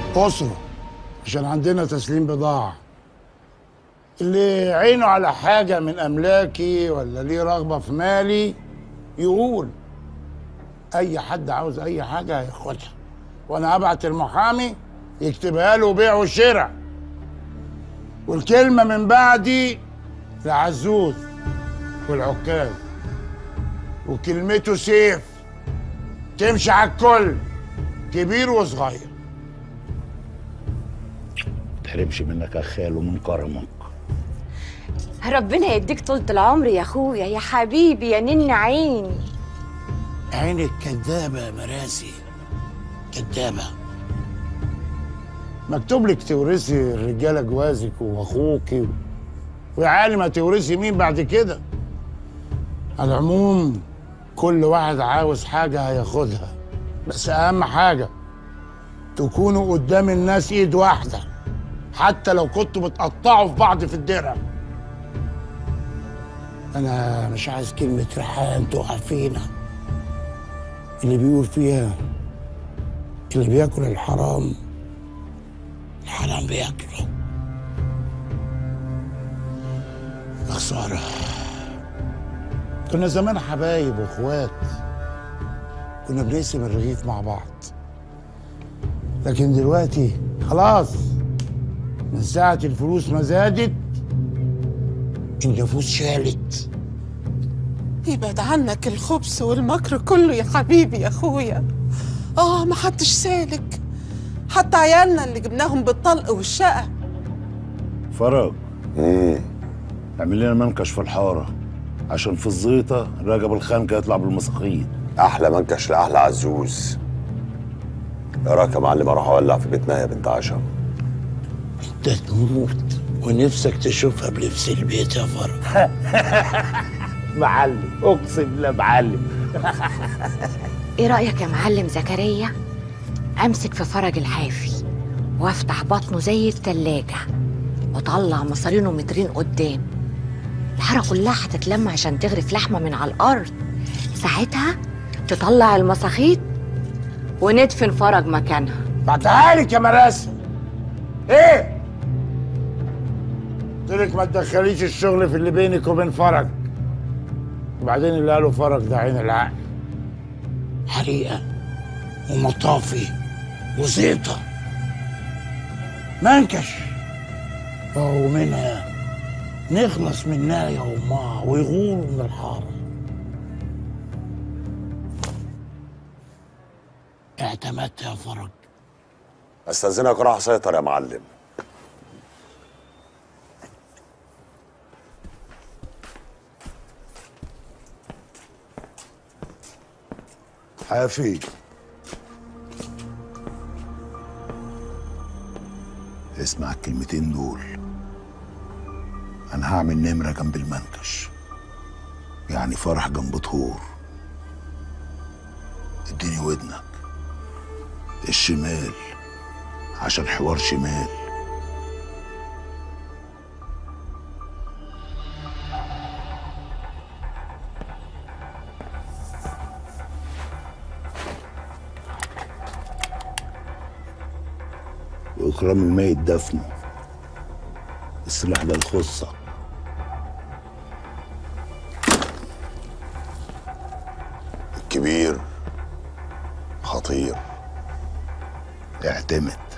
أسرة عشان عندنا تسليم بضاعة اللي عينه على حاجة من أملاكي ولا ليه رغبة في مالي يقول أي حد عاوز أي حاجة هياخدها وأنا هبعت المحامي يكتبها له بيع وشراء والكلمة من بعدي لعزوز والعكاز وكلمته سيف تمشي على الكل كبير وصغير تحرمش منك يا خال ومن كرمك ربنا يديك طولة العمر يا اخويا يا حبيبي يا نن عيني عينك كدابة يا مراسي كدابة مكتوب لك تورثي الرجالة جوازك واخوكي ويا عالم هتورثي مين بعد كده على العموم كل واحد عاوز حاجة هياخدها بس أهم حاجة تكونوا قدام الناس إيد واحدة حتى لو كنتوا بتقطعوا في بعض في الدرع أنا مش عايز كلمة ريحان تقع فينا اللي بيقول فيها اللي بياكل الحرام الحرام بياكله يا خسارة كنا زمان حبايب واخوات كنا بنقسم الرغيف مع بعض لكن دلوقتي خلاص من ساعة الفلوس ما زادت النفوس شالت يبعد عنك الخبث والمكر كله يا حبيبي يا اخويا اه ما حدش سالك حتى عيالنا اللي جبناهم بالطلق والشقه فرج اعمل لنا منكش في الحاره عشان في الزيطه رجب الخانقه يطلع بالمساقيط احلى منكش لاحلى عزوز اراك يا معلم اروح اولع في بيتنا يا بنت عشا انت تموت ونفسك تشوفها بلبس البيت يا فرج معلم اقسم بالله معلم ايه رأيك يا معلم زكريا امسك في فرج الحافي وافتح بطنه زي التلاجة واطلع مصارينه مترين قدام الحارة كلها هتتلم عشان تغرف لحمة من على الأرض ساعتها تطلع المساخيط وندفن فرج مكانها بعتها لك يا مراسم ايه قلت لك ما تدخليش الشغل في اللي بينك وبين فرج وبعدين اللي قاله فرج ده عين العقل حريقه ومطافي وزيطه منكش ومنها نخلص منها يا امها ويغوروا من الحاره اعتمدت يا فرج استاذنك اروح اسيطر يا معلم حافي اسمع الكلمتين دول انا هعمل نمرة جنب المنكش يعني فرح جنب طهور اديني ودنك الشمال عشان حوار شمال وإكرام الميت دفنه السلاح ده الخصة الكبير خطير اعتمد